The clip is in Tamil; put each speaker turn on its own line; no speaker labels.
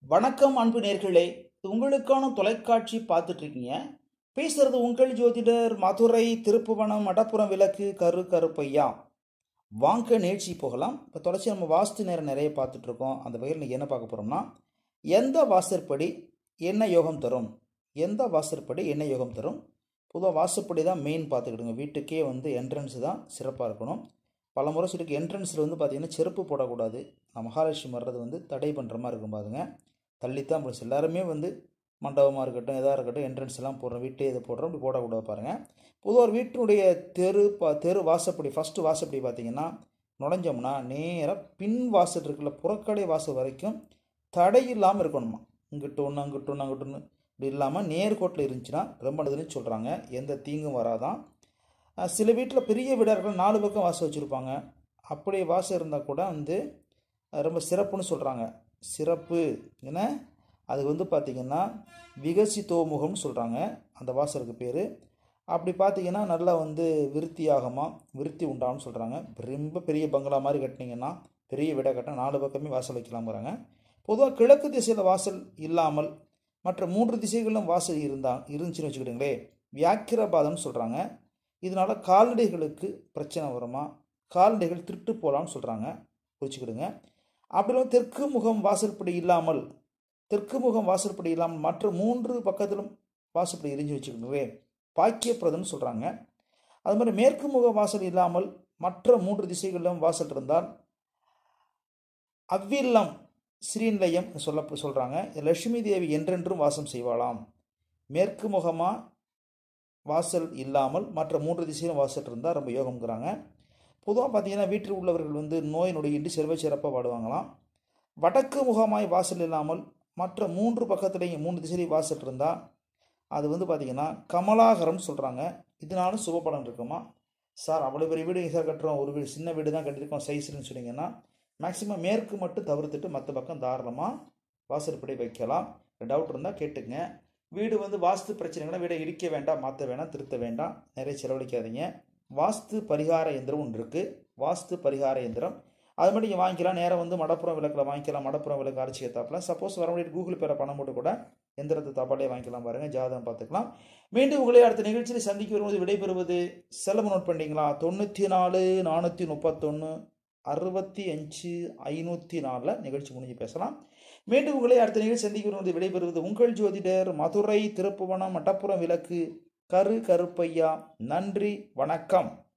வணக்கம் அன்பு நேர்களே உங்களுக்கான தொலைக்காட்சி பார்த்துட்டு இருக்கீங்க பேசுறது உங்கள் ஜோதிடர் மதுரை திருப்புவனம் மடப்புறம் விளக்கு கரு கருப்பையா வாங்க நிகழ்ச்சி போகலாம் இப்போ தொடர்ச்சி நம்ம வாஸ்து நேரம் நிறைய பார்த்துட்டு இருக்கோம் அந்த வகையில் இன்னைக்கு என்ன பார்க்க போகிறோம்னா எந்த வாசற்படி என்ன யோகம் தரும் எந்த வாசற்படி என்ன யோகம் தரும் பொதுவாக வாசப்படி தான் மெயின் பார்த்துக்கிடுங்க வீட்டுக்கே வந்து என்ட்ரன்ஸ் தான் சிறப்பாக இருக்கணும் பல முறை சொல்லிருக்கு என்ட்ரன்ஸில் வந்து பார்த்தீங்கன்னா செருப்பு போடக்கூடாது நான் மகாலட்சுமி வர்றது வந்து தடை பண்ணுற மாதிரி இருக்கும் பாருங்க தள்ளித்தான் போச்சு எல்லாருமே வந்து மண்டபமாக இருக்கட்டும் எதாக இருக்கட்டும் என்ட்ரன்ஸ் எல்லாம் போடுறோம் வீட்டே இதை போடுறோம் இப்படி போடக்கூடாது பாருங்கள் பொதுவாக ஒரு வீட்டினுடைய தெரு பா தெரு வாசப்படி ஃபஸ்ட்டு வாசப்படி பார்த்தீங்கன்னா நுழைஞ்சோம்னா நேராக பின் வாசல் இருக்குல்ல புறக்கடை வாசல் வரைக்கும் தடை இல்லாமல் இருக்கணுமா இங்கிட்டு ஒன்று அங்கிட்டு ஒன்று அங்கிட்டு ஒன்று இப்படி இல்லாமல் நேர்கோட்டில் இருந்துச்சுன்னா ரொம்ப நல்லதுன்னு சொல்கிறாங்க எந்த தீங்கும் வராதான் அஹ் சில வீட்டில் பெரிய வீடாக இருக்கலாம் நாலு பக்கம் வாசல் வச்சுருப்பாங்க அப்படி வாசல் இருந்தால் கூட வந்து அது ரொம்ப சிறப்புன்னு சொல்கிறாங்க சிறப்பு ஏன்னா அது வந்து பார்த்திங்கன்னா விகசித்தோமுகம்னு சொல்கிறாங்க அந்த வாசலுக்கு பேர் அப்படி பார்த்தீங்கன்னா நல்லா வந்து விருத்தியாகமா விருத்தி உண்டாகும்னு சொல்கிறாங்க ரொம்ப பெரிய பங்களா மாதிரி கட்டினீங்கன்னா பெரிய வீடாக கட்டினா நாலு பக்கமே வாசல் வைக்கலாம்ங்கிறாங்க பொதுவாக கிழக்கு திசையில் வாசல் இல்லாமல் மற்ற மூன்று திசைகளிலும் வாசல் இருந்தா இருந்துச்சுன்னு வச்சுக்கிட்டுங்களே வியாக்கிரபாதம்னு சொல்கிறாங்க இதனால் கால்நடைகளுக்கு பிரச்சனை வருமா கால்நடைகள் திருட்டு போகலான்னு சொல்கிறாங்க குறிச்சிக்கிடுங்க அப்படி இல்லாமல் தெற்கு முகம் வாசல்படி இல்லாமல் தெற்கு முகம் வாசல்படி இல்லாமல் மற்ற மூன்று பக்கத்திலும் வாசல்படி எரிஞ்சு வச்சுக்கணுவே பாக்கியப்பிரதம்னு சொல்கிறாங்க அது மாதிரி மேற்கு முக வாசல் இல்லாமல் மற்ற மூன்று திசைகளிலும் வாசல் இருந்தால் அவ்வில்லம் ஸ்ரீநிலையம் சொல்ல சொல்கிறாங்க லட்சுமி தேவி என்றென்றும் வாசம் செய்வாளாம் மேற்கு முகமாக வாசல் இல்லாமல் மற்ற மூன்று திசையிலும் வாசல் இருந்தால் ரொம்ப யோகம்ங்கிறாங்க பொதுவாக பார்த்தீங்கன்னா வீட்டில் உள்ளவர்கள் வந்து நோய் நொடியின்றி செல்வ சிறப்பாக வாடுவாங்களாம் வடக்கு முகமாய் வாசல் இல்லாமல் மற்ற மூன்று பக்கத்துலேயும் மூணு திசையிலையும் வாசல் இருந்தால் அது வந்து பார்த்திங்கன்னா கமலாகரம்னு சொல்கிறாங்க இதனாலும் சுபபலன் இருக்குமா சார் அவ்வளோ பெரிய வீடு சார் கட்டுறோம் ஒரு வீடு சின்ன வீடு தான் கட்டியிருக்கோம் சைஸ்ன்னு சொன்னீங்கன்னா மேக்ஸிமம் மேற்கு மட்டும் தவிர்த்துட்டு மற்ற பக்கம் தாராளமாக வாசல்படி வைக்கலாம் டவுட் இருந்தால் கேட்டுங்க வீடு வந்து வாஸ்து பிரச்சனைகளை வீடை இடிக்க வேண்டாம் மாற்ற வேண்டாம் திருத்த வேண்டாம் நிறைய செலவழிக்காதீங்க வாஸ்து பரிகார எந்திரம் ஒன்று இருக்குது வாஸ்து பரிகார எந்திரம் அது மட்டும் நீங்கள் வாங்கிக்கலாம் நேரம் வந்து மடப்புறம் விளக்கில் வாங்கிக்கலாம் மடப்புறம் விளக்கு அரைச்சி ஏற்றாப்புல சப்போஸ் வர முடியாது கூகுள் பேரை பணம் போட்டு கூட எந்திரத்தை தப்பாலே வாங்கிக்கலாம் பாருங்கள் ஜாதகம் பார்த்துக்கலாம் மீண்டும் உங்களை அடுத்த நிகழ்ச்சியில் சந்திக்க வரும்போது விடைபெறுவது செலவு நோட் பண்ணிங்களா தொண்ணூற்றி நாலு நானூற்றி முப்பத்தொன்று அறுபத்தி அஞ்சு ஐநூற்றி நாலில் நிகழ்ச்சி முடிஞ்சு பேசலாம் மீண்டும் உங்களை அடுத்த நிகழ்ச்சி சந்திக்க வருவது விடைபெறுவது உங்கள் ஜோதிடர் மதுரை திருப்புவனம் மட்டப்புறம் விளக்கு கரு கருப்பையா நன்றி வணக்கம்